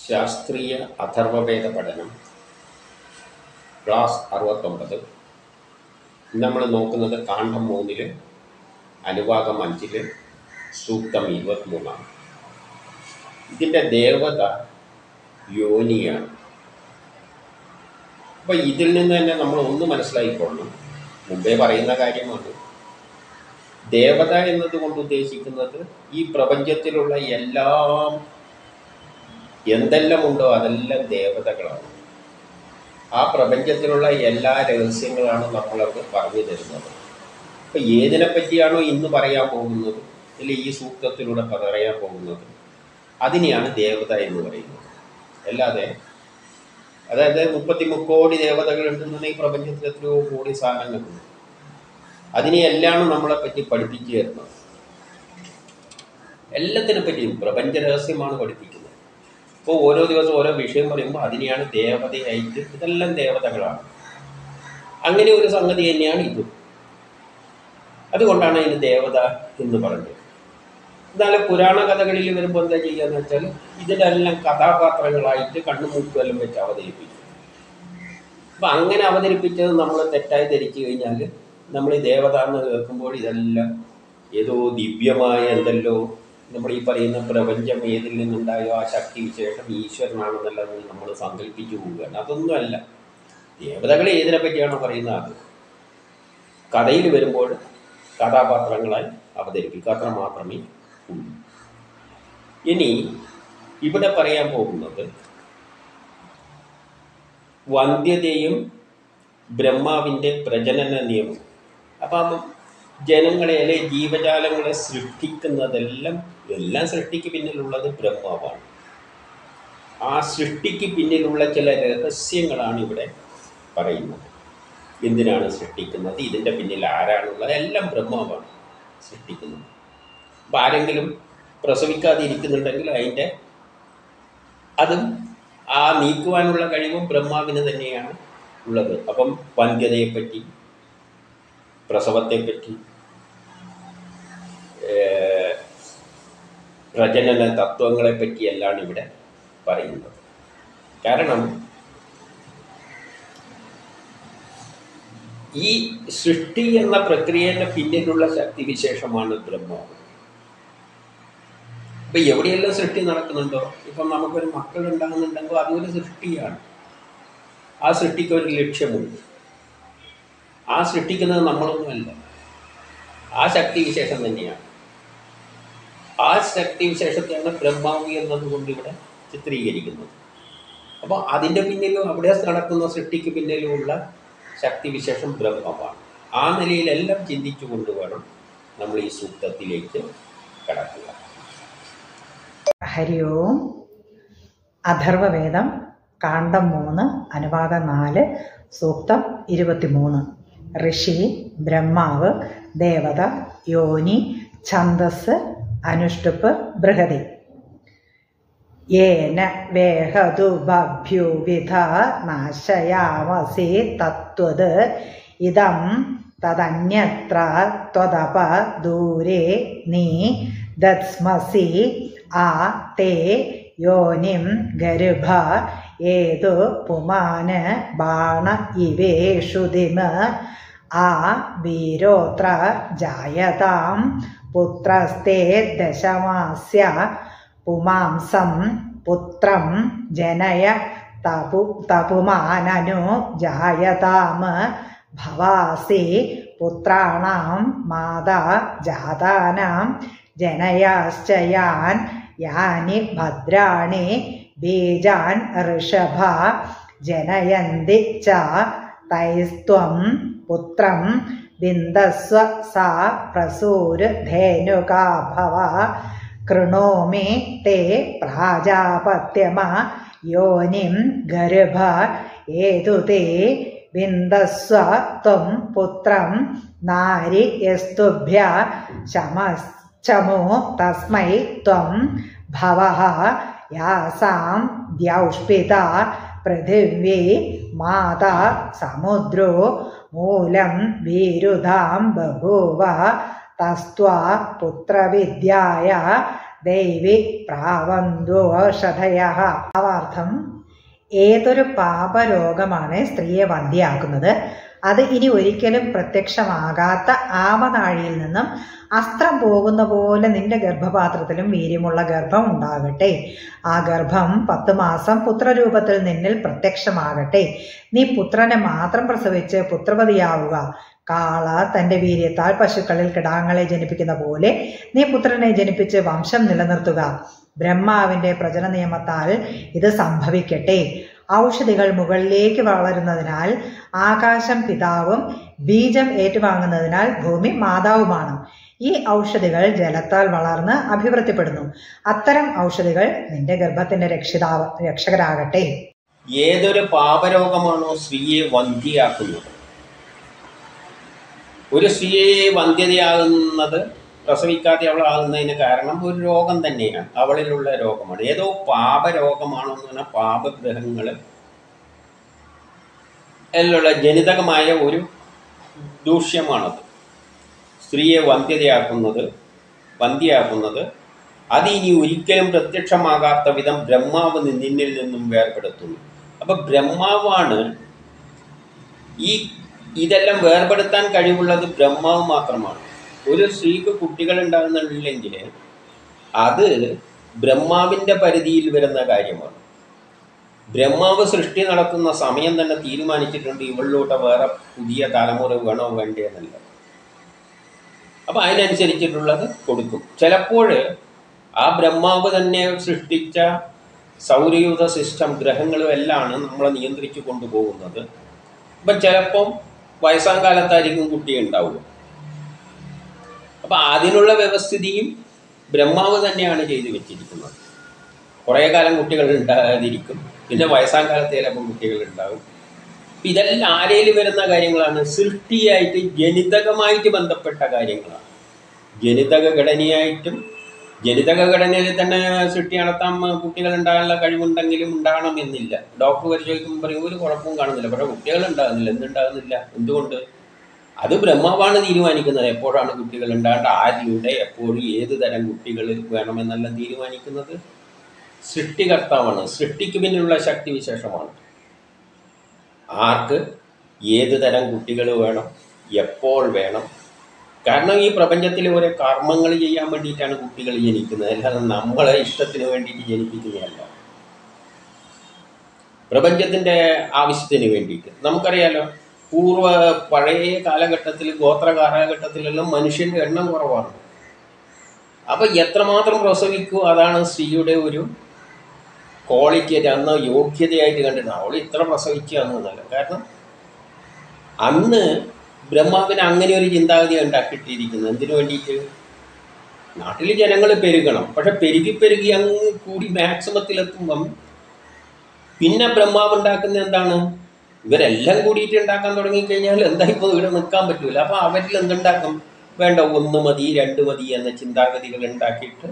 ശാസ്ത്രീയ അഥർവവേദ പഠനം ക്ലാസ് അറുപത്തൊമ്പത് നമ്മൾ നോക്കുന്നത് കാണ്ഡം മൂന്നില് അനുഭാഗം അഞ്ചില് സൂക്തം ഇരുപത്തിമൂന്നാണ് ഇതിൻ്റെ ദേവത യോനിയാണ് അപ്പോൾ ഇതിൽ നിന്ന് തന്നെ നമ്മൾ ഒന്ന് മനസ്സിലാക്കിക്കൊള്ളണം മുമ്പേ പറയുന്ന കാര്യമാണ് ദേവത എന്നതുകൊണ്ട് ഉദ്ദേശിക്കുന്നത് ഈ പ്രപഞ്ചത്തിലുള്ള എല്ലാം എന്തെല്ലാം ഉണ്ടോ അതെല്ലാം ദേവതകളാണ് ആ പ്രപഞ്ചത്തിലുള്ള എല്ലാ രഹസ്യങ്ങളാണ് നമ്മളവർക്ക് പറഞ്ഞു തരുന്നത് അപ്പം ഏതിനെ പറ്റിയാണോ ഇന്ന് പറയാൻ പോകുന്നത് അല്ലെങ്കിൽ ഈ സൂക്തത്തിലൂടെ പറയാൻ പോകുന്നത് അതിനെയാണ് ദേവത എന്ന് പറയുന്നത് അല്ലാതെ അതായത് മുപ്പത്തി മുക്കോടി ദേവതകൾ ഉണ്ടെന്നുണ്ടെങ്കിൽ പ്രപഞ്ചത്തിൽ എത്രയോ കോടി സാധനങ്ങളുണ്ട് അതിനെയെല്ലാം നമ്മളെ പറ്റി പഠിപ്പിച്ചു തരുന്നത് എല്ലാത്തിനെ പറ്റിയും പ്രപഞ്ച രഹസ്യമാണ് പഠിപ്പിക്കുന്നത് ഇപ്പോൾ ഓരോ ദിവസം ഓരോ വിഷയം പറയുമ്പോൾ അതിനെയാണ് ദേവതയായിട്ട് ഇതെല്ലാം ദേവതകളാണ് അങ്ങനെ ഒരു സംഗതി തന്നെയാണ് ഇത് അതുകൊണ്ടാണ് ഇതിന് ദേവത എന്ന് പറഞ്ഞത് എന്നാലും പുരാണ കഥകളിൽ വരുമ്പോൾ എന്താ ചെയ്യുകയെന്ന് വെച്ചാൽ ഇതിലെല്ലാം കഥാപാത്രങ്ങളായിട്ട് കണ്ണുമൂക്കും എല്ലാം വെച്ച് അവതരിപ്പിക്കും അപ്പം അങ്ങനെ അവതരിപ്പിച്ചത് നമ്മൾ തെറ്റായി ധരിച്ചു കഴിഞ്ഞാൽ നമ്മൾ ഈ ദേവത എന്ന് കേൾക്കുമ്പോൾ ഇതെല്ലാം ഏതോ ദിവ്യമായ എന്തല്ലോ നമ്മൾ ഈ പറയുന്ന പ്രപഞ്ചം ഏതിൽ നിന്നുണ്ടായോ ആ ശക്തി വിശേഷം ഈശ്വരനാണെന്നുള്ളത് നമ്മൾ സങ്കല്പിച്ചു പോവുകയാണ് അതൊന്നുമല്ല ദേവതകളെ ഏതിനെ പറ്റിയാണോ പറയുന്നത് അത് കഥയിൽ വരുമ്പോൾ കഥാപാത്രങ്ങളായി അവതരിപ്പിക്കുക അത്ര മാത്രമേ ഉള്ളൂ ഇനി ഇവിടെ പറയാൻ പോകുന്നത് വന്ധ്യതയും ബ്രഹ്മാവിൻ്റെ പ്രജനന നിയമം അപ്പം ജനങ്ങളെ അല്ലെ ജീവജാലങ്ങളെ സൃഷ്ടിക്കുന്നതെല്ലാം എല്ലാം സൃഷ്ടിക്ക് പിന്നിലുള്ളത് ബ്രഹ്മാവാണ് ആ സൃഷ്ടിക്ക് പിന്നിലുള്ള ചില രഹസ്യങ്ങളാണ് ഇവിടെ പറയുന്നത് എന്തിനാണ് സൃഷ്ടിക്കുന്നത് ഇതിൻ്റെ പിന്നിൽ ആരാണുള്ളത് എല്ലാം ബ്രഹ്മാവാണ് സൃഷ്ടിക്കുന്നത് അപ്പം ആരെങ്കിലും പ്രസവിക്കാതിരിക്കുന്നുണ്ടെങ്കിൽ അതിൻ്റെ അതും ആ നീക്കുവാനുള്ള കഴിവും ബ്രഹ്മാവിന് തന്നെയാണ് ഉള്ളത് അപ്പം വന്ധ്യതയെപ്പറ്റി പ്രസവത്തെപ്പറ്റി പ്രജനന തത്വങ്ങളെ പറ്റിയെല്ലാം ഇവിടെ പറയുന്നത് കാരണം ഈ സൃഷ്ടി എന്ന പ്രക്രിയയുടെ പിന്നിലുള്ള ശക്തിവിശേഷമാണ് ബ്രഹ്മാവ് ഇപ്പൊ എവിടെയെല്ലാം സൃഷ്ടി നടക്കുന്നുണ്ടോ ഇപ്പം നമുക്കൊരു മക്കൾ ഉണ്ടാകുന്നുണ്ടെങ്കിൽ അതൊരു സൃഷ്ടിയാണ് ആ സൃഷ്ടിക്ക് ഒരു ലക്ഷ്യമുണ്ട് ആ സൃഷ്ടിക്കുന്നത് നമ്മളൊന്നുമല്ല ആ ശക്തി വിശേഷം തന്നെയാണ് ആ ശക്തി വിശേഷത്തെയാണ് ബ്രഹ്മാവ് എന്നതുകൊണ്ട് ഇവിടെ ചിത്രീകരിക്കുന്നത് അപ്പോൾ അതിൻ്റെ പിന്നിലും അവിടെ നടക്കുന്ന സൃഷ്ടിക്ക് പിന്നിലുമുള്ള ശക്തിവിശേഷം ബ്രഹ്മമാണ് ആ നിലയിലെല്ലാം ചിന്തിച്ചു കൊണ്ടുവേണം നമ്മൾ ഈ സൂക്തത്തിലേക്ക് കടക്കുക ഹരി ഓം അഥർവവേദം കാണ്ഡം മൂന്ന് അനുഭാഗം നാല് സൂക്തം ഇരുപത്തിമൂന്ന് ഋഷി ബ്രഹ്മാവ് ദേവത യോനി ഛന്ദസ് അനുഷ്ടുപ്പ് ബൃഹതി യേന വേഹതു ബഭ്യുവിധ നാശയാമസി തത്വത് ഇതം തദന്യത്ര ത്വതപ ദൂരെ നീ ദത്സ്മസി ആ തേ യോനിം ഗർഭ ഏതു പുമാന് ബാണ ഇവേഷുതിമ ആ വീരോത്ര ജായതാം പുത്രസ്തേ ദശമാസ്യ പുമാംസം പുത്രം ജനയ തപു തപുമാനനു ജായതാം ഭവാസി പുത്രാണാം മാതാ ജാതാനാം ജനയാശ്ച യാൻ യാനി ഭദ്രാണി ബീജാൻ ഋഷഭ ജനയന്തി ച തൈസ്ത്വം പുത്രം വിന്ദസ്വ സാ പ്രസൂരുധേനുകാ ഭവ കൃണോമി തേ പ്രാജാപത്യമ യോനിം ഗർഭ ഏതു തേ വിന്ദസ്വ ത്വം പുത്രം നാരി യസ്തുഭ്യ ശമശ്ചമോ തസ്മൈ ത്വം ഭവഃ യാസാം ദ്യൗഷ്പിത പൃഥിവ്യേ മാതാ സമുദ്രോ മൂലം വീരുധാം ബഭൂവ തസ്ത്വാ പുത്രവിദ്യായ ദൈവി പ്രാവന്തുഷധയ ഭാവാർത്ഥം ഏതൊരു പാപരോഗമാണ് സ്ത്രീയെ വന്ധ്യയാക്കുന്നത് അത് ഇനി ഒരിക്കലും പ്രത്യക്ഷമാകാത്ത ആവനാഴിയിൽ നിന്നും അസ്ത്രം പോകുന്ന പോലെ നിന്റെ ഗർഭപാത്രത്തിലും വീര്യമുള്ള ഗർഭം ഉണ്ടാകട്ടെ ആ ഗർഭം പത്ത് മാസം പുത്രരൂപത്തിൽ നിന്നിൽ പ്രത്യക്ഷമാകട്ടെ നീ പുത്രനെ മാത്രം പ്രസവിച്ച് പുത്രവതിയാവുക കാള തന്റെ വീര്യത്താൽ പശുക്കളിൽ കിടാങ്ങളെ ജനിപ്പിക്കുന്ന പോലെ നീ പുത്രനെ ജനിപ്പിച്ച് വംശം നിലനിർത്തുക ബ്രഹ്മാവിന്റെ പ്രജന നിയമത്താൽ ഇത് സംഭവിക്കട്ടെ ഔഷധികൾ മുകളിലേക്ക് വളരുന്നതിനാൽ ആകാശം പിതാവും ബീജം ഏറ്റുവാങ്ങുന്നതിനാൽ ഭൂമി മാതാവുമാണ് ഈ ഔഷധികൾ ജലത്താൽ വളർന്ന് അഭിവൃദ്ധിപ്പെടുന്നു അത്തരം ഔഷധികൾ നിന്റെ ഗർഭത്തിന്റെ രക്ഷിതാവ രക്ഷകരാകട്ടെ ഏതൊരു പാപരോഗമാണോ സ്ത്രീയെ വന്ധ്യയാക്കുന്നത് ഒരു സ്ത്രീയെ വന്ധ്യതയാകുന്നത് പ്രസവിക്കാതെ അവളാകുന്നതിന് കാരണം ഒരു രോഗം തന്നെയാണ് അവളിലുള്ള രോഗമാണ് ഏതോ പാപരോഗമാണോ എന്ന് പറഞ്ഞാൽ പാപഗ്രഹങ്ങൾ എല്ലുള്ള ജനിതകമായ ഒരു ദൂഷ്യമാണത് സ്ത്രീയെ വന്ധ്യതയാക്കുന്നത് വന്ധ്യയാക്കുന്നത് അത് ഇനി ഒരിക്കലും പ്രത്യക്ഷമാകാത്ത വിധം ബ്രഹ്മാവ് നിന്നിൽ നിന്നും വേർപെടുത്തുന്നു അപ്പം ബ്രഹ്മാവാണ് ഈ ഇതെല്ലാം വേർപെടുത്താൻ കഴിവുള്ളത് ബ്രഹ്മാവ് മാത്രമാണ് ഒരു സ്ത്രീക്ക് കുട്ടികൾ ഉണ്ടാകുന്നില്ലെങ്കിൽ അത് ബ്രഹ്മാവിൻ്റെ പരിധിയിൽ വരുന്ന കാര്യമാണ് ബ്രഹ്മാവ് സൃഷ്ടി നടത്തുന്ന സമയം തന്നെ തീരുമാനിച്ചിട്ടുണ്ട് ഇവളിലൂടെ വേറെ പുതിയ തലമുറ വേണോ വേണ്ടേ എന്നല്ല അപ്പം അതിനനുസരിച്ചിട്ടുള്ളത് കൊടുക്കും ചിലപ്പോൾ ആ ബ്രഹ്മാവ് തന്നെ സൃഷ്ടിച്ച സൗരയൂഥ സിസ്റ്റം ഗ്രഹങ്ങളും എല്ലാം നമ്മളെ നിയന്ത്രിച്ചു കൊണ്ടുപോകുന്നത് അപ്പം ചിലപ്പം വയസ്സാം കാലത്തായിരിക്കും കുട്ടി ഉണ്ടാവുക അപ്പം അതിനുള്ള വ്യവസ്ഥിതിയും ബ്രഹ്മാവ് തന്നെയാണ് ചെയ്തു വെച്ചിരിക്കുന്നത് കുറേ കാലം കുട്ടികൾ ഉണ്ടാകാതിരിക്കും പിന്നെ വയസ്സാം കാലത്ത് ചിലപ്പോൾ കുട്ടികൾ ഉണ്ടാവും അപ്പം ഇതെല്ലാം ആരയിൽ വരുന്ന കാര്യങ്ങളാണ് സൃഷ്ടിയായിട്ട് ജനിതകമായിട്ട് ബന്ധപ്പെട്ട കാര്യങ്ങളാണ് ജനിതക ഘടനയായിട്ടും ജനിതക ഘടനയിൽ തന്നെ സൃഷ്ടി നടത്താൻ കുട്ടികൾ ഉണ്ടാകാനുള്ള കഴിവുണ്ടെങ്കിലും ഉണ്ടാകണമെന്നില്ല ഡോക്ടർ പരിശോധിക്കുമ്പോൾ പറയും ഒരു കുഴപ്പവും കാണുന്നില്ല പക്ഷേ കുട്ടികൾ ഉണ്ടാകുന്നില്ല എന്തുണ്ടാകുന്നില്ല എന്തുകൊണ്ട് അത് ബ്രഹ്മാവാണ് തീരുമാനിക്കുന്നത് എപ്പോഴാണ് കുട്ടികൾ ഉണ്ടാകേണ്ട ആരിലൂടെ എപ്പോഴും ഏത് തരം കുട്ടികൾ വേണമെന്നെല്ലാം തീരുമാനിക്കുന്നത് സൃഷ്ടികർത്താവാണ് സൃഷ്ടിക്ക് പിന്നിലുള്ള ശക്തി വിശേഷമാണ് ആർക്ക് ഏത് തരം കുട്ടികൾ വേണം എപ്പോൾ വേണം കാരണം ഈ പ്രപഞ്ചത്തിൽ ഓരോ കർമ്മങ്ങൾ ചെയ്യാൻ വേണ്ടിയിട്ടാണ് കുട്ടികൾ ജനിക്കുന്നത് അല്ലാതെ നമ്മളെ ഇഷ്ടത്തിന് വേണ്ടിയിട്ട് ജനിപ്പിക്കുന്നതല്ല പ്രപഞ്ചത്തിൻ്റെ ആവശ്യത്തിന് വേണ്ടിയിട്ട് നമുക്കറിയാലോ പൂർവ്വ പഴയ കാലഘട്ടത്തിൽ ഗോത്ര കാലഘട്ടത്തിലെല്ലാം മനുഷ്യൻ്റെ എണ്ണം കുറവാണ് അപ്പം എത്രമാത്രം പ്രസവിക്കൂ അതാണ് സ്ത്രീയുടെ ഒരു ക്വാളിറ്റി ആയിട്ട് അന്ന് യോഗ്യതയായിട്ട് കണ്ടിരുന്നത് അവൾ ഇത്ര പ്രസവിക്കുക എന്നല്ല കാരണം അന്ന് ബ്രഹ്മാവിന് അങ്ങനെ ഒരു ചിന്താഗതി ഉണ്ടാക്കിയിട്ടിരിക്കുന്നത് എന്തിനു വേണ്ടിയിട്ട് നാട്ടിൽ ജനങ്ങൾ പെരുകണം പക്ഷെ പെരുകി പെരുകി അങ്ങ് കൂടി മാക്സിമത്തിലെത്തുമ്പം പിന്നെ ബ്രഹ്മാവ് ഉണ്ടാക്കുന്നത് എന്താണ് ഇവരെല്ലാം കൂടിയിട്ട് ഉണ്ടാക്കാൻ തുടങ്ങിക്കഴിഞ്ഞാൽ എന്താ ഇപ്പോൾ ഇവിടെ നിൽക്കാൻ പറ്റൂല അപ്പോൾ അവരിൽ എന്തുണ്ടാക്കും വേണ്ട ഒന്ന് മതി രണ്ട് മതി എന്ന ചിന്താഗതികൾ ഉണ്ടാക്കിയിട്ട്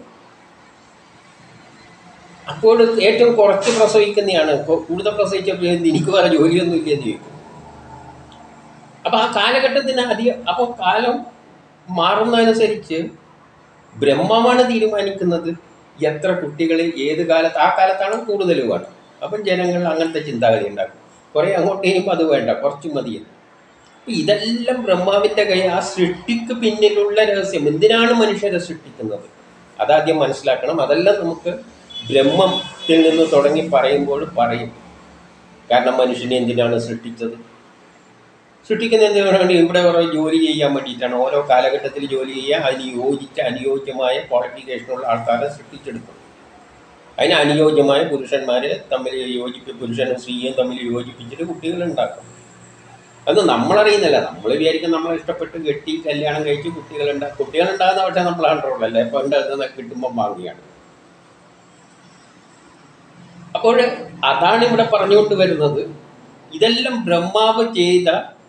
അപ്പോൾ ഏറ്റവും കുറച്ച് പ്രസവിക്കുന്നതാണ് ഇപ്പോൾ കൂടുതൽ പ്രസവിച്ചപ്പോൾ എനിക്ക് വേറെ ജോലിയൊന്നും ഇല്ലെന്ന് ചോദിക്കും അപ്പം ആ കാലഘട്ടത്തിന് അധികം അപ്പോൾ കാലം മാറുന്നതനുസരിച്ച് ബ്രഹ്മമാണ് തീരുമാനിക്കുന്നത് എത്ര കുട്ടികൾ ഏത് കാലത്ത് ആ കാലത്താണ് കൂടുതൽ വേണം അപ്പം ജനങ്ങൾ അങ്ങനത്തെ ചിന്താഗതി ഉണ്ടാക്കും കുറേ അങ്ങോട്ട് കഴിയുമ്പോൾ അത് വേണ്ട കുറച്ച് മതി അപ്പം ഇതെല്ലാം ബ്രഹ്മാവിൻ്റെ കൈ ആ സൃഷ്ടിക്ക് പിന്നിലുള്ള രഹസ്യം എന്തിനാണ് മനുഷ്യരെ സൃഷ്ടിക്കുന്നത് അതാദ്യം മനസ്സിലാക്കണം അതെല്ലാം നമുക്ക് ബ്രഹ്മത്തിൽ നിന്ന് തുടങ്ങി പറയുമ്പോൾ പറയും കാരണം മനുഷ്യനെ എന്തിനാണ് സൃഷ്ടിച്ചത് സൃഷ്ടിക്കുന്ന എന്തിനാണ് വേണ്ടി ഇവിടെ കുറേ ജോലി ചെയ്യാൻ വേണ്ടിയിട്ടാണ് ഓരോ കാലഘട്ടത്തിൽ ജോലി ചെയ്യാൻ അതിന് യോജിച്ച അനുയോജ്യമായ ക്വാളിഫിക്കേഷനുള്ള ആൾക്കാരെ സൃഷ്ടിച്ചെടുക്കും അതിന് അനുയോജ്യമായ പുരുഷന്മാരെ തമ്മിൽ യോജിപ്പ് പുരുഷനും സ്ത്രീയും തമ്മിൽ യോജിപ്പിച്ചിട്ട് കുട്ടികൾ ഉണ്ടാക്കും അത് നമ്മളറിയുന്നില്ല നമ്മൾ വിചാരിക്കും നമ്മളെ ഇഷ്ടപ്പെട്ട് കെട്ടി കല്യാണം കഴിച്ച് കുട്ടികളുണ്ടാ കുട്ടികളുണ്ടാകുന്ന പക്ഷേ നമ്മൾ കൺട്രോളല്ല എപ്പോൾ ഉണ്ടാകുന്ന കിട്ടുമ്പോൾ വാങ്ങിയാണ് അപ്പോൾ അതാണ് ഇവിടെ പറഞ്ഞുകൊണ്ട് വരുന്നത് ഇതെല്ലാം ബ്രഹ്മാവ് ചെയ്ത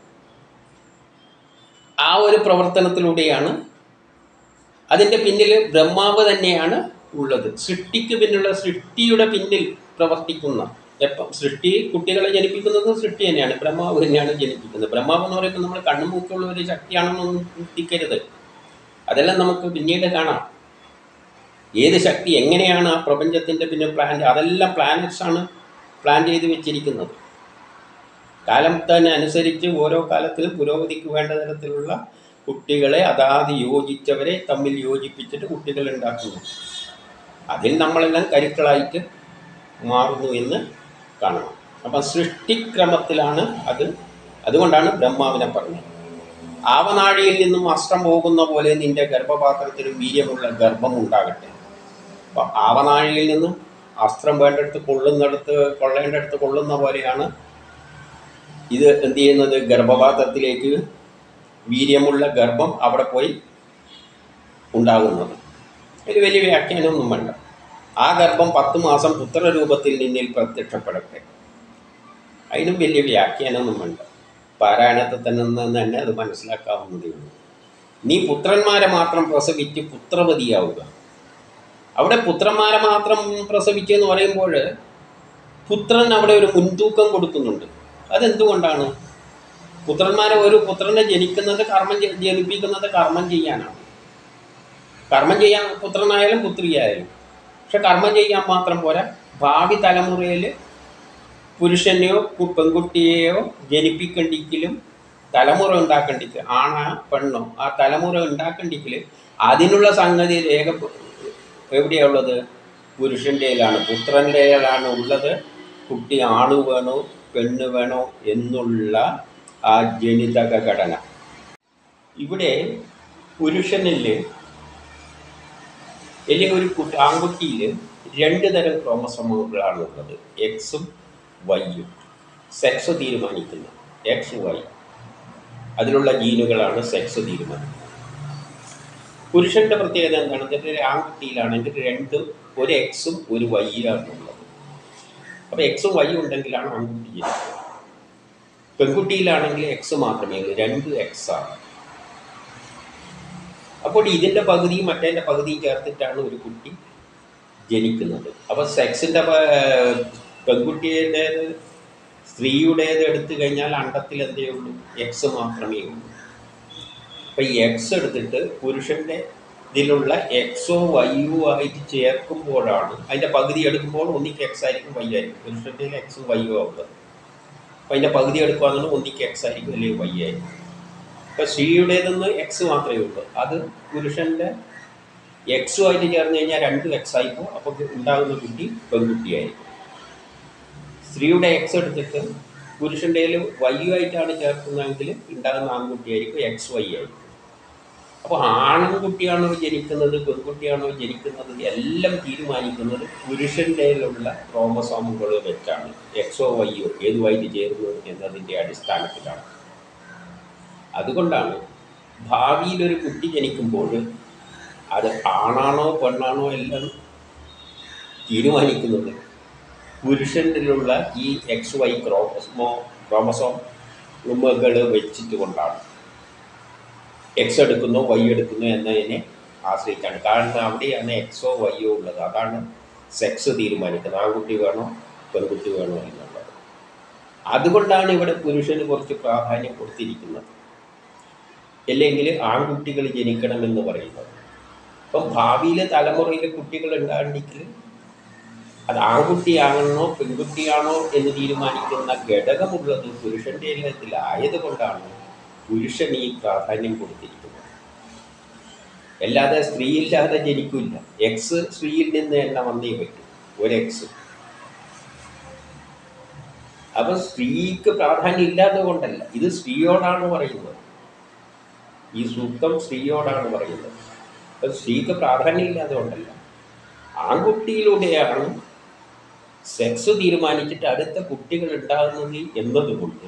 ആ ഒരു പ്രവർത്തനത്തിലൂടെയാണ് അതിൻ്റെ പിന്നിൽ ബ്രഹ്മാവ് തന്നെയാണ് ഉള്ളത് സൃഷ്ടിക്ക് പിന്നിലുള്ള സൃഷ്ടിയുടെ പിന്നിൽ പ്രവർത്തിക്കുന്ന എപ്പം സൃഷ്ടി കുട്ടികളെ ജനിപ്പിക്കുന്നത് സൃഷ്ടി തന്നെയാണ് ബ്രഹ്മാവ് തന്നെയാണ് ജനിപ്പിക്കുന്നത് ബ്രഹ്മാവ് എന്ന് പറയുമ്പോൾ നമ്മൾ കണ്ണുമൂക്കുള്ള ഒരു ശക്തിയാണെന്നൊന്നും ചിന്തിക്കരുത് അതെല്ലാം നമുക്ക് പിന്നീട് കാണാം ഏത് ശക്തി എങ്ങനെയാണ് ആ പ്രപഞ്ചത്തിൻ്റെ പിന്നെ പ്ലാൻ അതെല്ലാം പ്ലാനറ്റ്സ് ആണ് പ്ലാൻ ചെയ്ത് വെച്ചിരിക്കുന്നത് കാലത്തിന് അനുസരിച്ച് ഓരോ കാലത്തിലും പുരോഗതിക്ക് വേണ്ട തരത്തിലുള്ള കുട്ടികളെ അതാത് യോജിച്ചവരെ തമ്മിൽ യോജിപ്പിച്ചിട്ട് കുട്ടികൾ ഉണ്ടാക്കുന്നു അതിൽ നമ്മളെല്ലാം കരുക്കളായിട്ട് മാറുന്നു എന്ന് കാണണം അപ്പം സൃഷ്ടിക്രമത്തിലാണ് അത് അതുകൊണ്ടാണ് ബ്രഹ്മാവിനെ പറഞ്ഞത് ആവനാഴിയിൽ നിന്നും അസ്ത്രം പോകുന്ന പോലെ നിന്റെ ഗർഭപാത്രത്തിൽ വീര്യമുള്ള ഗർഭം ഉണ്ടാകട്ടെ അപ്പം ആവനാഴിയിൽ നിന്നും അസ്ത്രം വേണ്ടടുത്ത് കൊള്ളുന്നിടത്ത് കൊള്ളേണ്ടടുത്ത് കൊള്ളുന്ന പോലെയാണ് ഇത് എന്ത് ചെയ്യുന്നത് ഗർഭപാത്രത്തിലേക്ക് വീര്യമുള്ള ഗർഭം അവിടെ പോയി ഉണ്ടാകുന്നത് ഒരു വലിയ വ്യാഖ്യാനമൊന്നും വേണ്ട ആ ഗർഭം പത്ത് മാസം പുത്രരൂപത്തിൽ നിന്നിൽ പ്രത്യക്ഷപ്പെടട്ടെ അതിനും വലിയ വ്യാഖ്യാനമൊന്നും വേണ്ട പാരായണത്തിൽ തന്നെ നിന്ന് തന്നെ അത് മനസ്സിലാക്കാവുന്നതേ ഉള്ളൂ നീ പുത്രന്മാരെ മാത്രം പ്രസവിച്ച് പുത്രവതിയാവുക അവിടെ പുത്രന്മാരെ മാത്രം പ്രസവിച്ചെന്ന് പറയുമ്പോൾ പുത്രൻ അവിടെ ഒരു മുൻതൂക്കം കൊടുക്കുന്നുണ്ട് അതെന്തുകൊണ്ടാണ് പുത്രന്മാരെ ഒരു പുത്രനെ ജനിക്കുന്നത് കർമ്മം ചെ- ജനിപ്പിക്കുന്നത് കർമ്മം ചെയ്യാനാണ് കർമ്മം ചെയ്യാൻ പുത്രനായാലും പുത്രിയായാലും പക്ഷെ കർമ്മം ചെയ്യാൻ മാത്രം പോരാ ഭാവി തലമുറയിൽ പുരുഷനെയോ കു- പെൺകുട്ടിയെയോ ജനിപ്പിക്കണ്ടെങ്കിലും തലമുറ ഉണ്ടാക്കണ്ടെങ്കിൽ ആണാ പെണ്ണോ ആ തലമുറ ഉണ്ടാക്കണ്ടെങ്കിൽ അതിനുള്ള സംഗതി രേഖ എവിടെയാണ് ഉള്ളത് പുരുഷൻ്റെ കയ്യിലാണ് പുത്രൻ്റെ കയ്യിലാണ് ഉള്ളത് കുട്ടി ആണ് വേണോ പെണ്ണ് വേണോ എന്നുള്ള ആ ജനിതക ഘടന ഇവിടെ പുരുഷനിൽ അല്ലെങ്കിൽ ഒരു കുട്ടി ആൺകുട്ടിയിൽ രണ്ട് തരം ക്രോമസോമുകളാണ് ഉള്ളത് എക്സും വൈയും സെക്സ് തീരുമാനിക്കുന്നു എക്സ് വൈ അതിലുള്ള ജീനുകളാണ് സെക്സ് തീരുമാനിക്കുന്നത് പുരുഷന്റെ പ്രത്യേകത എന്താണ് വെച്ചാൽ ഒരു ആൺകുട്ടിയിലാണെങ്കിൽ രണ്ട് ഒരു എക്സും ഒരു വൈയാണ് ഉള്ളത് അപ്പോൾ എക്സും വൈ ഉണ്ടെങ്കിലാണ് ആൺകുട്ടി ജനിക്കുന്നത് പെൺകുട്ടിയിലാണെങ്കിൽ എക്സ് മാത്രമേ ഉള്ളൂ രണ്ട് എക്സ് ആണ് അപ്പോൾ ഇതിൻ്റെ പകുതിയും മറ്റേതിൻ്റെ പകുതിയും ചേർത്തിട്ടാണ് ഒരു കുട്ടി ജനിക്കുന്നത് അപ്പോൾ സെക്സിൻ്റെ പെൺകുട്ടിയുടേത് സ്ത്രീയുടേത് എടുത്തു കഴിഞ്ഞാൽ അണ്ടത്തിൽ എന്തേ ഉള്ളൂ എക്സ് മാത്രമേ ഉള്ളൂ അപ്പോൾ ഈ എക്സ് എടുത്തിട്ട് പുരുഷൻ്റെ ഇതിലുള്ള എക്സോ വൈയോ ആയിട്ട് ചേർക്കുമ്പോഴാണ് അതിൻ്റെ പകുതി എടുക്കുമ്പോൾ ഒന്നിക്ക് എക്സ് ആയിരിക്കും വൈ ആയിരിക്കും പുരുഷൻ്റെ എക്സും വൈയോ ആവുന്നത് അപ്പോൾ അതിൻ്റെ പകുതി എടുക്കുകയാണെന്ന് ഒന്നിക്ക് എക്സ് ആയിരിക്കും അല്ലെങ്കിൽ വൈ ആയിരിക്കും ഇപ്പോൾ സ്ത്രീയുടേതെന്ന് എക്സ് മാത്രമേ ഉള്ളൂ അത് പുരുഷൻ്റെ എക്സുമായിട്ട് ചേർന്ന് കഴിഞ്ഞാൽ രണ്ടും എക്സ് ആയിപ്പോൾ അപ്പോൾ ഉണ്ടാകുന്ന കുട്ടി പെൺകുട്ടിയായിരിക്കും സ്ത്രീയുടെ എക്സ് എടുത്തിട്ട് പുരുഷൻ്റെ വൈ ആയിട്ടാണ് ചേർക്കുന്നതെങ്കിൽ ഉണ്ടാകുന്ന ആൺകുട്ടിയായിരിക്കും എക്സ് വൈ ആയിരിക്കും അപ്പോൾ ആൺകുട്ടിയാണോ ജനിക്കുന്നത് പെൺകുട്ടിയാണോ ജനിക്കുന്നത് എല്ലാം തീരുമാനിക്കുന്നത് പുരുഷൻ്റെയിലുള്ള ക്രോമസോമുകൾ വെച്ചാണ് എക്സോ വൈയോ ഏതുമായിട്ട് ചേരുന്നത് എന്നതിൻ്റെ അടിസ്ഥാനത്തിലാണ് അതുകൊണ്ടാണ് ഭാവിയിലൊരു കുട്ടി ജനിക്കുമ്പോൾ അത് ആണാണോ പെണ്ണാണോ എല്ലാം തീരുമാനിക്കുന്നത് പുരുഷനിലുള്ള ഈ എക്സ് വൈ ക്രോമസോമോ ക്രോമസോം ഉമ്മകൾ വെച്ചിട്ട് കൊണ്ടാണ് എക്സ് എടുക്കുന്നു വൈ എടുക്കുന്നു എന്നതിനെ ആശ്രയിച്ചാണ് കാരണം അവിടെയാണ് എക്സോ വൈയോ ഉള്ളത് അതാണ് സെക്സ് തീരുമാനിക്കുന്നത് ആൺകുട്ടി വേണോ പെൺകുട്ടി വേണോ എന്നുള്ളത് അതുകൊണ്ടാണ് ഇവിടെ പുരുഷന് കുറച്ച് പ്രാധാന്യം കൊടുത്തിരിക്കുന്നത് അല്ലെങ്കിൽ ആൺകുട്ടികൾ ജനിക്കണമെന്ന് പറയുന്നത് അപ്പം ഭാവിയിലെ തലമുറയിലെ കുട്ടികൾ ഉണ്ടാകണമെങ്കിൽ അത് ആൺകുട്ടിയാകണോ പെൺകുട്ടിയാണോ എന്ന് തീരുമാനിക്കുന്ന ഘടകമുള്ളത് പുരുഷൻ്റെ ഇല്ലത്തിലായതുകൊണ്ടാണ് പുരുഷൻ ഈ പ്രാധാന്യം കൊടുത്തിരിക്കുന്നത് അല്ലാതെ സ്ത്രീയില്ലാതെ ജനിക്കില്ല എക്സ് സ്ത്രീയിൽ നിന്ന് തന്നെ വന്നേ പറ്റും ഒരു എക്സ് അപ്പം സ്ത്രീക്ക് പ്രാധാന്യം ഇല്ലാത്തത് കൊണ്ടല്ല ഇത് സ്ത്രീയോടാണ് പറയുന്നത് ഈ സൂക്തം സ്ത്രീയോടാണ് പറയുന്നത് അപ്പം സ്ത്രീക്ക് പ്രാധാന്യം ഇല്ലാതെ കൊണ്ടല്ല ആൺകുട്ടിയിലൂടെയാണ് സെക്സ് തീരുമാനിച്ചിട്ട് അടുത്ത കുട്ടികൾ ഉണ്ടാകുന്നത് എന്നതുകൊണ്ട്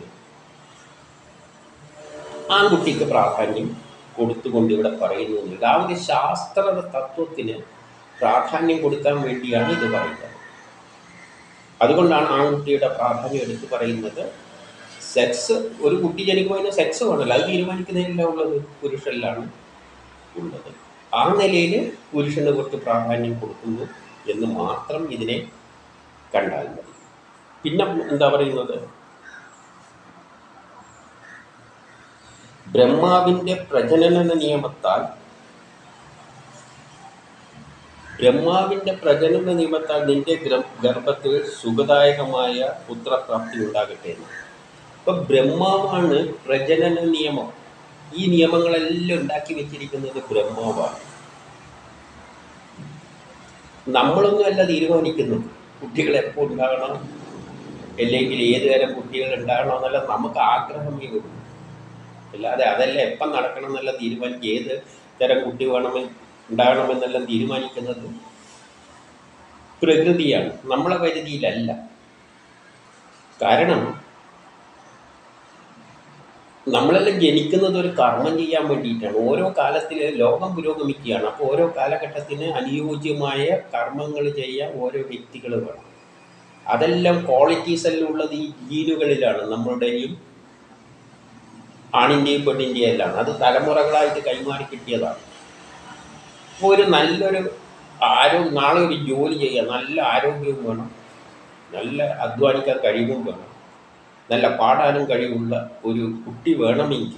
ആൺകുട്ടിക്ക് പ്രാധാന്യം കൊടുത്തുകൊണ്ട് ഇവിടെ പറയുന്നുണ്ട് ആ ഒരു ശാസ്ത്ര തത്വത്തിന് പ്രാധാന്യം കൊടുക്കാൻ വേണ്ടിയാണ് ഇത് പറയുന്നത് അതുകൊണ്ടാണ് ആൺകുട്ടിയുടെ പ്രാധാന്യം എടുത്ത് പറയുന്നത് സെക്സ് ഒരു കുട്ടി ജനിക്കുമ്പോൾ അതിന് സെക്സ് വേണമല്ലോ അത് തീരുമാനിക്കുന്നതിലല്ല ഉള്ളത് പുരുഷനിലാണ് ഉള്ളത് ആ നിലയിൽ പുരുഷന് കുറച്ച് പ്രാധാന്യം കൊടുക്കുന്നു എന്ന് മാത്രം ഇതിനെ കണ്ടാൽ മതി പിന്നെ എന്താ പറയുന്നത് ബ്രഹ്മാവിൻ്റെ പ്രജനന നിയമത്താൽ ബ്രഹ്മാവിൻ്റെ പ്രജനന നിയമത്താൽ നിന്റെ ഗ്ര- ഗർഭത്തിൽ സുഖദായകമായ പുത്രപ്രാപ്തി ഉണ്ടാകട്ടെ എന്ന് അപ്പം ബ്രഹ്മാവാണ് പ്രജനന നിയമം ഈ നിയമങ്ങളെല്ലാം ഉണ്ടാക്കി വെച്ചിരിക്കുന്നത് ബ്രഹ്മാവാണ് നമ്മളൊന്നും അല്ല തീരുമാനിക്കുന്നത് കുട്ടികൾ എപ്പോൾ ഉണ്ടാകണം അല്ലെങ്കിൽ ഏത് തരം കുട്ടികൾ ഉണ്ടാകണം എന്നല്ല നമുക്ക് ആഗ്രഹമേ ഉള്ളൂ അല്ലാതെ അതല്ല എപ്പം നടക്കണം എന്നല്ല തീരുമാനിക്കുക ഏത് തരം കുട്ടി വേണമെന്ന് ഉണ്ടാകണമെന്നെല്ലാം തീരുമാനിക്കുന്നത് പ്രകൃതിയാണ് നമ്മളെ പരിധിയിലല്ല കാരണം നമ്മളെല്ലാം ജനിക്കുന്നത് ഒരു കർമ്മം ചെയ്യാൻ വേണ്ടിയിട്ടാണ് ഓരോ കാലത്തിൽ ലോകം പുരോഗമിക്കുകയാണ് അപ്പോൾ ഓരോ കാലഘട്ടത്തിന് അനുയോജ്യമായ കർമ്മങ്ങൾ ചെയ്യാൻ ഓരോ വ്യക്തികൾ വേണം അതെല്ലാം ക്വാളിറ്റീസ് എല്ലാം ഉള്ളത് ഈ ജീനുകളിലാണ് നമ്മളുടെയും ആണിൻ്റെയും പെണ്ണിൻ്റെയും എല്ലാം അത് തലമുറകളായിട്ട് കൈമാറി കിട്ടിയതാണ് അപ്പോൾ ഒരു നല്ലൊരു ആരോഗ്യം നാളെ ഒരു ജോലി ചെയ്യാൻ നല്ല ആരോഗ്യവും വേണം നല്ല അധ്വാനിക്കാൻ കഴിവും വേണം നല്ല പാടാനും കഴിവുള്ള ഒരു കുട്ടി വേണമെങ്കിൽ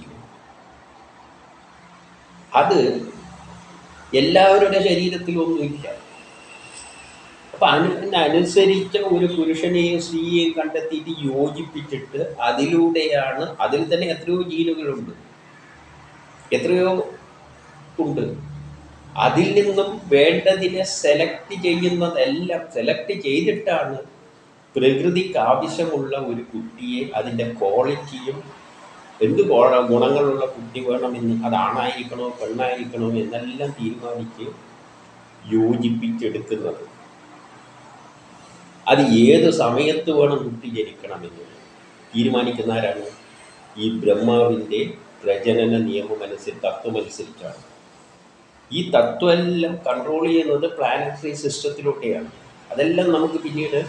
അത് എല്ലാവരുടെ ശരീരത്തിലൊന്നുമില്ല അപ്പം അതിനനുസരിച്ച ഒരു പുരുഷനെയും സ്ത്രീയെയും കണ്ടെത്തിയിട്ട് യോജിപ്പിച്ചിട്ട് അതിലൂടെയാണ് അതിൽ തന്നെ എത്രയോ ജീനുകളുണ്ട് എത്രയോ ഉണ്ട് അതിൽ നിന്നും വേണ്ടതിനെ സെലക്ട് ചെയ്യുന്നതെല്ലാം സെലക്ട് ചെയ്തിട്ടാണ് പ്രകൃതിക്ക് ആവശ്യമുള്ള ഒരു കുട്ടിയെ അതിൻ്റെ ക്വാളിറ്റിയും എന്ത് ഗുണ- ഗുണങ്ങളുള്ള കുട്ടി വേണമെന്ന് അത് ആണായിരിക്കണോ പെണ്ണായിരിക്കണോ എന്നെല്ലാം തീരുമാനിച്ച് യോജിപ്പിച്ചെടുക്കുന്നത് അത് ഏത് സമയത്ത് വേണം കുട്ടി ജനിക്കണമെന്ന് തീരുമാനിക്കുന്ന ആരാണ് ഈ ബ്രഹ്മാവിൻ്റെ പ്രജനന നിയമം അനുസരിച്ച് തത്വമനുസരിച്ചാണ് ഈ തത്വമെല്ലാം കൺട്രോൾ ചെയ്യുന്നത് പ്ലാനറ്ററി സിസ്റ്റത്തിലൂടെയാണ് അതെല്ലാം നമുക്ക് പിന്നീട്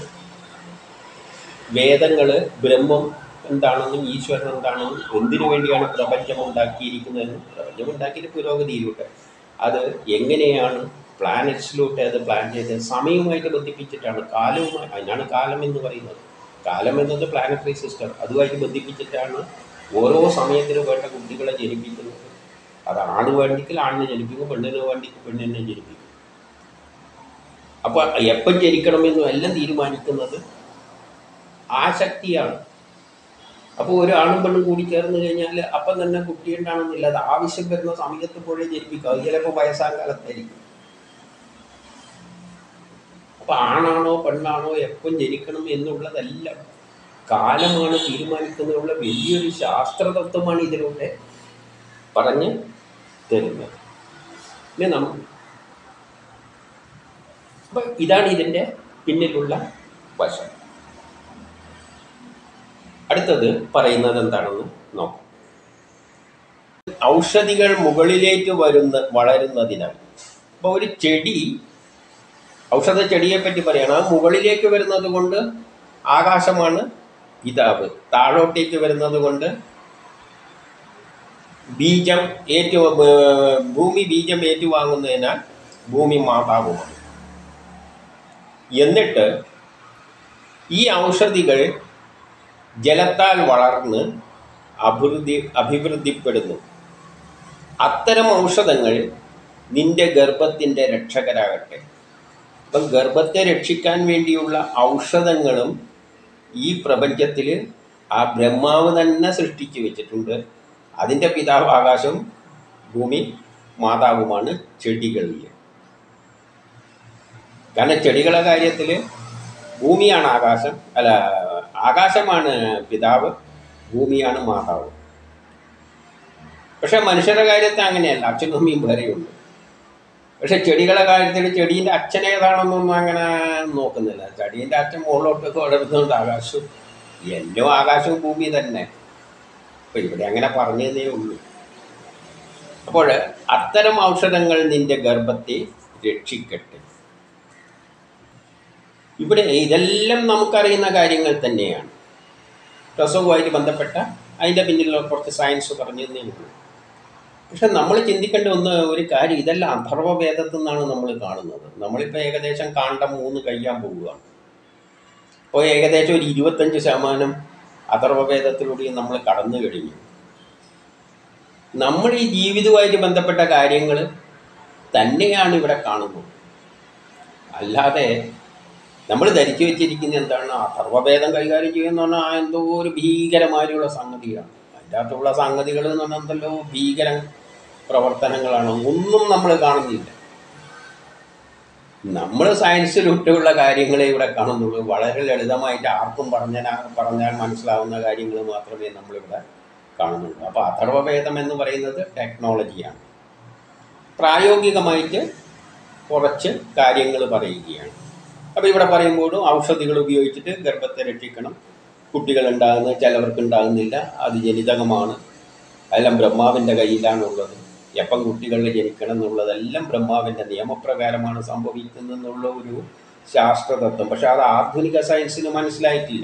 വേദങ്ങൾ ബ്രഹ്മം എന്താണെന്നും ഈശ്വരൻ എന്താണെന്നും എന്തിനു വേണ്ടിയാണ് പ്രപഞ്ചം ഉണ്ടാക്കിയിരിക്കുന്നതെന്നും പ്രപഞ്ചം ഉണ്ടാക്കിയിട്ട് പുരോഗതിയിലൂടെ അത് എങ്ങനെയാണ് പ്ലാനറ്റ്സിലൂടെ അത് പ്ലാൻ ചെയ്ത് സമയവുമായിട്ട് ബന്ധിപ്പിച്ചിട്ടാണ് കാലവുമായി അതിനാണ് കാലം എന്ന് പറയുന്നത് കാലം എന്നത് പ്ലാനറ്ററി സിസ്റ്റം അതുമായിട്ട് ബന്ധിപ്പിച്ചിട്ടാണ് ഓരോ സമയത്തിനും വേണ്ട കുട്ടികളെ ജനിപ്പിക്കുന്നത് അത് ആണ് വേണ്ടിക്കൽ ആണിനെ ജനിപ്പിക്കും പെണ്ണിന് വേണ്ടിക്ക് പെണ്ണിനെ ജനിപ്പിക്കും അപ്പോൾ എപ്പം ജനിക്കണമെന്നും എല്ലാം തീരുമാനിക്കുന്നത് ആ ശക്തിയാണ് അപ്പോൾ ഒരു ആണും പെണ്ണും കൂടി ചേർന്ന് കഴിഞ്ഞാൽ അപ്പം തന്നെ കുട്ടി ഉണ്ടാണെന്നില്ല അത് ആവശ്യം വരുന്ന സമയത്ത് പോഴേ ജനിപ്പിക്കുക അത് ചിലപ്പോൾ വയസ്സാം കാലത്തായിരിക്കും അപ്പം ആണാണോ പെണ്ണാണോ എപ്പം ജനിക്കണം എന്നുള്ളതെല്ലാം കാലമാണ് തീരുമാനിക്കുന്നതിനുള്ള വലിയൊരു ശാസ്ത്രതത്വമാണ് ഇതിലൂടെ പറഞ്ഞ് തരുന്നത് ഇനി നമ്മൾ അപ്പം ഇതാണ് ഇതിൻ്റെ പിന്നിലുള്ള വശം അടുത്തത് പറയുന്നത് എന്താണെന്ന് നോക്കാം ഔഷധികൾ മുകളിലേക്ക് വരുന്ന വളരുന്നതിനാൽ അപ്പോൾ ഒരു ചെടി ഔഷധ ചെടിയെ പറ്റി പറയണം അത് മുകളിലേക്ക് വരുന്നത് കൊണ്ട് ആകാശമാണ് പിതാവ് താഴോട്ടേക്ക് വരുന്നത് കൊണ്ട് ബീജം ഏറ്റു ഏർ ഭൂമി ബീജം ഏറ്റുവാങ്ങുന്നതിനാൽ ഭൂമി മാതാവുമാണ് എന്നിട്ട് ഈ ഔഷധികൾ ജലത്താൽ വളർന്ന് അഭിവൃദ്ധി അഭിവൃദ്ധിപ്പെടുന്നു അത്തരം ഔഷധങ്ങൾ നിന്റെ ഗർഭത്തിൻ്റെ രക്ഷകരാകട്ടെ അപ്പം ഗർഭത്തെ രക്ഷിക്കാൻ വേണ്ടിയുള്ള ഔഷധങ്ങളും ഈ പ്രപഞ്ചത്തിൽ ആ ബ്രഹ്മാവ് തന്നെ സൃഷ്ടിച്ചു വെച്ചിട്ടുണ്ട് അതിൻ്റെ പിതാവ് ആകാശം ഭൂമി മാതാവുമാണ് ചെടികളിൽ കാരണം ചെടികളുടെ കാര്യത്തിൽ ഭൂമിയാണ് ആകാശം അല്ല ആകാശമാണ് പിതാവ് ഭൂമിയാണ് മാതാവ് പക്ഷെ മനുഷ്യരുടെ കാര്യത്തിൽ അങ്ങനെയല്ല അച്ഛനും അമ്മയും വേറെയുണ്ട് പക്ഷെ ചെടികളുടെ കാര്യത്തിൽ ചെടീൻ്റെ അച്ഛൻ ഏതാണെന്നൊന്നും അങ്ങനെ നോക്കുന്നില്ല ചെടീൻ്റെ അച്ഛൻ മുകളിലോട്ടൊക്കെ വളരുന്നുണ്ട് ആകാശവും എല്ലാം ആകാശവും ഭൂമി തന്നെ അപ്പോൾ ഇവിടെ അങ്ങനെ പറഞ്ഞതേ ഉള്ളൂ അപ്പോൾ അത്തരം ഔഷധങ്ങൾ നിന്റെ ഗർഭത്തെ രക്ഷിക്കട്ടെ ഇവിടെ ഇതെല്ലാം നമുക്കറിയുന്ന കാര്യങ്ങൾ തന്നെയാണ് പ്രസവവുമായിട്ട് ബന്ധപ്പെട്ട അതിൻ്റെ പിന്നിലുള്ള കുറച്ച് സയൻസ് പറഞ്ഞു തന്നേ ഉള്ളൂ പക്ഷെ നമ്മൾ ചിന്തിക്കേണ്ട ഒന്ന് ഒരു കാര്യം ഇതെല്ലാം അഥർവവേദത്തിൽ നിന്നാണ് നമ്മൾ കാണുന്നത് നമ്മളിപ്പോൾ ഏകദേശം കാണ്ടം മൂന്ന് കഴിയാൻ പോവുകയാണ് അപ്പോൾ ഏകദേശം ഒരു ഇരുപത്തഞ്ച് ശതമാനം അഥർവവേദത്തിലൂടെയും നമ്മൾ കടന്നു കഴിഞ്ഞു നമ്മൾ ഈ ജീവിതവുമായിട്ട് ബന്ധപ്പെട്ട കാര്യങ്ങൾ തന്നെയാണ് ഇവിടെ കാണുന്നത് അല്ലാതെ നമ്മൾ ധരിച്ചു വെച്ചിരിക്കുന്ന എന്താണ് അഥർവഭേദം കൈകാര്യം ചെയ്യുന്ന പറഞ്ഞാൽ ആ എന്തോ ഒരു ഭീകരമായുള്ള സംഗതിയാണ് അതിൻ്റെ അകത്തുള്ള സംഗതികൾ എന്ന് പറഞ്ഞാൽ എന്തല്ലോ ഭീകര പ്രവർത്തനങ്ങളാണ് ഒന്നും നമ്മൾ കാണുന്നില്ല നമ്മൾ സയൻസിലൊട്ടുള്ള കാര്യങ്ങളെ ഇവിടെ കാണുന്നുള്ളൂ വളരെ ലളിതമായിട്ട് ആർക്കും പറഞ്ഞാൽ പറഞ്ഞാൽ മനസ്സിലാവുന്ന കാര്യങ്ങൾ മാത്രമേ നമ്മളിവിടെ കാണുന്നുള്ളൂ അപ്പോൾ അഥർവഭേദം എന്ന് പറയുന്നത് ടെക്നോളജിയാണ് പ്രായോഗികമായിട്ട് കുറച്ച് കാര്യങ്ങൾ പറയുകയാണ് അപ്പോൾ ഇവിടെ പറയുമ്പോഴും ഔഷധികൾ ഉപയോഗിച്ചിട്ട് ഗർഭത്തെ രക്ഷിക്കണം കുട്ടികൾ ഉണ്ടാകുന്നത് ചിലവർക്ക് ഉണ്ടാകുന്നില്ല അത് ജനിതകമാണ് അതെല്ലാം ബ്രഹ്മാവിൻ്റെ കയ്യിലാണുള്ളത് എപ്പം കുട്ടികൾ ജനിക്കണം എന്നുള്ളതെല്ലാം ബ്രഹ്മാവിൻ്റെ നിയമപ്രകാരമാണ് സംഭവിക്കുന്നതെന്നുള്ള ഒരു ശാസ്ത്രതത്വം പക്ഷെ അത് ആധുനിക സയൻസിന് മനസ്സിലായിട്ടില്ല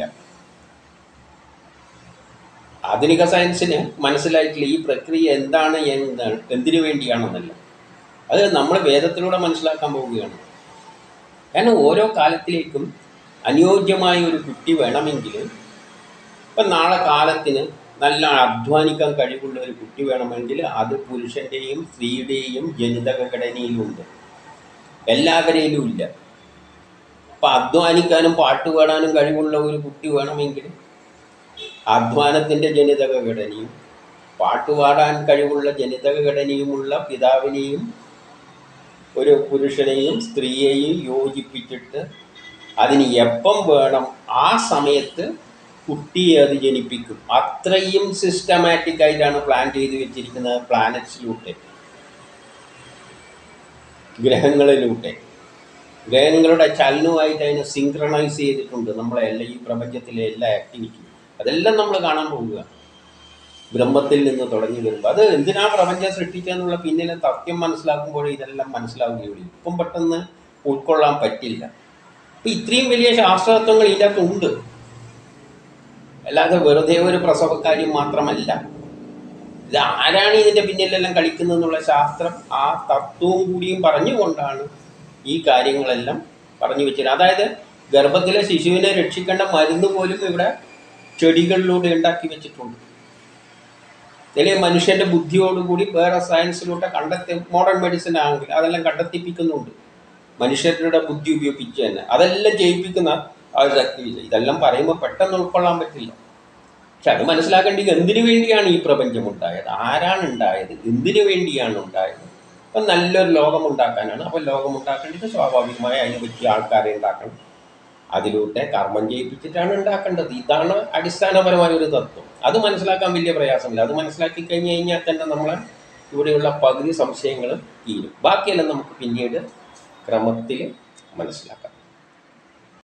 ആധുനിക സയൻസിന് മനസ്സിലായിട്ടില്ല ഈ പ്രക്രിയ എന്താണ് എന്താണ് എന്തിനു വേണ്ടിയാണെന്നല്ല അത് നമ്മൾ വേദത്തിലൂടെ മനസ്സിലാക്കാൻ പോവുകയാണ് കാരണം ഓരോ കാലത്തിലേക്കും അനുയോജ്യമായ ഒരു കുട്ടി വേണമെങ്കിൽ ഇപ്പം നാളെ കാലത്തിന് നല്ല അധ്വാനിക്കാൻ കഴിവുള്ള ഒരു കുട്ടി വേണമെങ്കിൽ അത് പുരുഷൻ്റെയും സ്ത്രീയുടെയും ജനിതക ഘടനയിലുണ്ട് എല്ലാവരെയും ഇല്ല അപ്പം അധ്വാനിക്കാനും പാട്ട് പാടാനും കഴിവുള്ള ഒരു കുട്ടി വേണമെങ്കിൽ അധ്വാനത്തിൻ്റെ ജനിതക ഘടനയും പാട്ടുപാടാൻ കഴിവുള്ള ജനിതക ഘടനയുമുള്ള പിതാവിനെയും ഒരു പുരുഷനെയും സ്ത്രീയെയും യോജിപ്പിച്ചിട്ട് അതിന് എപ്പം വേണം ആ സമയത്ത് കുട്ടിയെ അത് ജനിപ്പിക്കും അത്രയും സിസ്റ്റമാറ്റിക് ആയിട്ടാണ് പ്ലാൻ ചെയ്ത് വെച്ചിരിക്കുന്നത് പ്ലാനറ്റ്സിലൂടെ ഗ്രഹങ്ങളിലൂടെ ഗ്രഹങ്ങളുടെ ചലനവുമായിട്ട് അതിനെ സിങ്ക്രണൈസ് ചെയ്തിട്ടുണ്ട് നമ്മളെ എല്ലാ ഈ പ്രപഞ്ചത്തിലെ എല്ലാ ആക്ടിവിറ്റിയും അതെല്ലാം നമ്മൾ കാണാൻ പോവുക ബ്രഹ്മത്തിൽ നിന്ന് തുടങ്ങി വരുമ്പോൾ അത് എന്തിനാ പ്രപഞ്ചം സൃഷ്ടിച്ചെന്നുള്ള പിന്നിലെ തത്വം മനസ്സിലാക്കുമ്പോൾ ഇതെല്ലാം മനസ്സിലാവുകയുള്ളൂ ഇപ്പം പെട്ടെന്ന് ഉൾക്കൊള്ളാൻ പറ്റില്ല അപ്പം ഇത്രയും വലിയ ശാസ്ത്രതത്വങ്ങൾ ഇതിൻ്റെ അകത്തുണ്ട് അല്ലാതെ വെറുതെ ഒരു പ്രസവക്കാര്യം മാത്രമല്ല ഇത് ആരാണ് ഇതിൻ്റെ പിന്നിലെല്ലാം കളിക്കുന്നതെന്നുള്ള ശാസ്ത്രം ആ തത്വവും കൂടിയും പറഞ്ഞുകൊണ്ടാണ് ഈ കാര്യങ്ങളെല്ലാം പറഞ്ഞു വെച്ചത് അതായത് ഗർഭത്തിലെ ശിശുവിനെ രക്ഷിക്കേണ്ട മരുന്ന് പോലും ഇവിടെ ചെടികളിലൂടെ ഉണ്ടാക്കി വെച്ചിട്ടുണ്ട് അല്ലെങ്കിൽ മനുഷ്യന്റെ ബുദ്ധിയോടുകൂടി വേറെ സയൻസിലൂടെ കണ്ടെത്തി മോഡേൺ മെഡിസിൻ ആണെങ്കിൽ അതെല്ലാം കണ്ടെത്തിപ്പിക്കുന്നുണ്ട് മനുഷ്യരുടെ ബുദ്ധി ഉപയോഗിച്ച് തന്നെ അതെല്ലാം ചെയ്യിപ്പിക്കുന്ന ആ ഒരു ശക്തി ഇതെല്ലാം പറയുമ്പോൾ പെട്ടെന്ന് ഉൾക്കൊള്ളാൻ പറ്റില്ല പക്ഷെ അത് മനസ്സിലാക്കേണ്ടത് എന്തിനു വേണ്ടിയാണ് ഈ പ്രപഞ്ചം ഉണ്ടായത് ആരാണ് ഉണ്ടായത് എന്തിനു വേണ്ടിയാണ് ഉണ്ടായത് അപ്പം നല്ലൊരു ലോകം ഉണ്ടാക്കാനാണ് അപ്പം ലോകം ഉണ്ടാക്കേണ്ടത് സ്വാഭാവികമായി അതിന് പറ്റിയ ആൾക്കാരെ ഉണ്ടാക്കണം അതിലൂടെ കർമ്മം ചെയ്യിപ്പിച്ചിട്ടാണ് ഉണ്ടാക്കേണ്ടത് ഇതാണ് അടിസ്ഥാനപരമായ ഒരു തത്വം അത് മനസ്സിലാക്കാൻ വലിയ പ്രയാസമില്ല അത് മനസ്സിലാക്കി കഴിഞ്ഞ് കഴിഞ്ഞാൽ തന്നെ നമ്മളെ ഇവിടെയുള്ള പകുതി സംശയങ്ങൾ തീരും ബാക്കിയെല്ലാം നമുക്ക് പിന്നീട് ക്രമത്തിൽ മനസ്സിലാക്കാം